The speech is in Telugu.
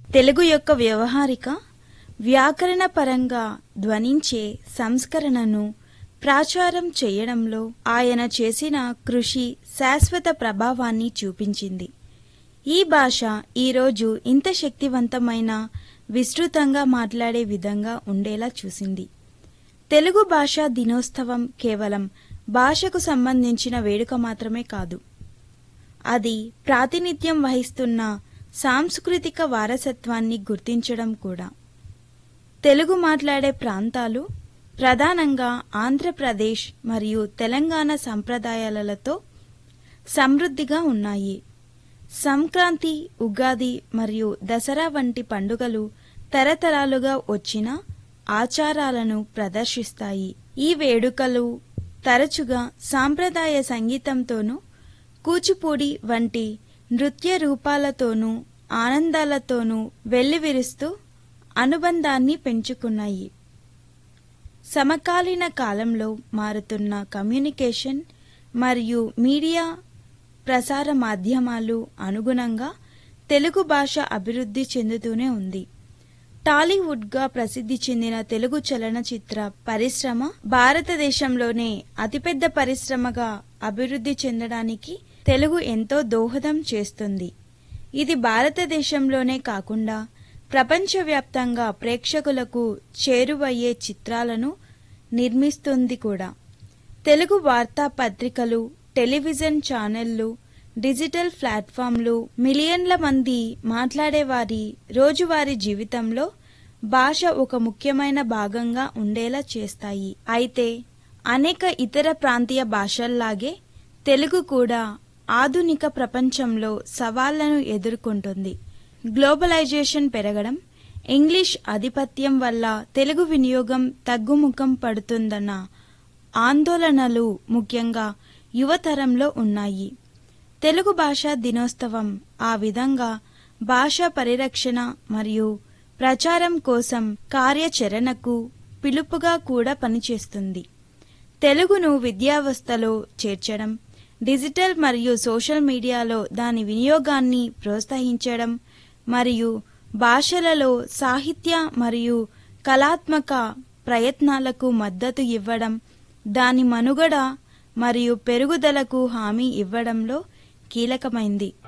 తెలుగు యొక్క వ్యవహారిక వ్యాకరణ పరంగా ధ్వనించే సంస్కరణను ప్రాచారం చేయడంలో ఆయన చేసిన కృషి శాశ్వత ప్రభావాన్ని చూపించింది ఈ భాష ఈరోజు ఇంత శక్తివంతమైన విస్తృతంగా మాట్లాడే విధంగా ఉండేలా చూసింది తెలుగు భాషా దినోత్సవం కేవలం భాషకు సంబంధించిన వేడుక మాత్రమే కాదు అది ప్రాతినిధ్యం వహిస్తున్న సాంస్కృతిక వారసత్వాన్ని గుర్తించడం కూడా తెలుగు మాట్లాడే ప్రాంతాలు ప్రధానంగా ఆంధ్రప్రదేశ్ మరియు తెలంగాణ సంప్రదాయాలతో సమృద్ధిగా ఉన్నాయి సంక్రాంతి ఉగాది మరియు దసరా వంటి పండుగలు తరతరాలుగా వచ్చిన ఆచారాలను ప్రదర్శిస్తాయి ఈ వేడుకలు తరచుగా సాంప్రదాయ సంగీతంతోనూ కూచిపూడి వంటి నృత్య రూపాలతోనూ ఆనందాలతోనూ వెల్లివిరుస్తూ అనుబంధాన్ని పెంచుకున్నాయి సమకాలీన కాలంలో మారుతున్న కమ్యూనికేషన్ మరియు మీడియా ప్రసార మాధ్యమాలు అనుగుణంగా తెలుగు భాష అభివృద్ధి చెందుతూనే ఉంది టాలీవుడ్గా ప్రసిద్ధి చెందిన తెలుగు చలనచిత్ర పరిశ్రమ భారతదేశంలోనే అతిపెద్ద పరిశ్రమగా అభివృద్ధి చెందడానికి తెలుగు ఎంతో దోహదం చేస్తుంది ఇది భారతదేశంలోనే కాకుండా ప్రపంచవ్యాప్తంగా ప్రేక్షకులకు చేరువయ్యే చిత్రాలను నిర్మిస్తుంది కూడా తెలుగు వార్తాపత్రికలు టెలివిజన్ ఛానళ్లు డిజిటల్ ప్లాట్ఫామ్లు మిలియన్ల మంది మాట్లాడేవారి రోజువారీ జీవితంలో భాష ఒక ముఖ్యమైన భాగంగా ఉండేలా చేస్తాయి అయితే అనేక ఇతర ప్రాంతీయ భాషల్లాగే తెలుగు కూడా ఆధునిక ప్రపంచంలో సవాళ్లను ఎదుర్కొంటుంది గ్లోబలైజేషన్ పెరగడం ఇంగ్లీష్ ఆధిపత్యం వల్ల తెలుగు వినియోగం తగ్గుముఖం పడుతుందన్న ఆందోళనలు ముఖ్యంగా యువతరంలో ఉన్నాయి తెలుగు భాషా దినోత్సవం ఆ విధంగా భాషా పరిరక్షణ మరియు ప్రచారం కోసం కార్యాచరణకు పిలుపుగా కూడా పనిచేస్తుంది తెలుగును విద్యావస్థలో చేర్చడం డిజిటల్ మరియు సోషల్ మీడియాలో దాని వినియోగాన్ని ప్రోత్సహించడం మరియు భాషలలో సాహిత్య మరియు కళాత్మక ప్రయత్నాలకు మద్దతు ఇవ్వడం దాని మనుగడ మరియు పెరుగుదలకు హామీ ఇవ్వడంలో కీలకమైంది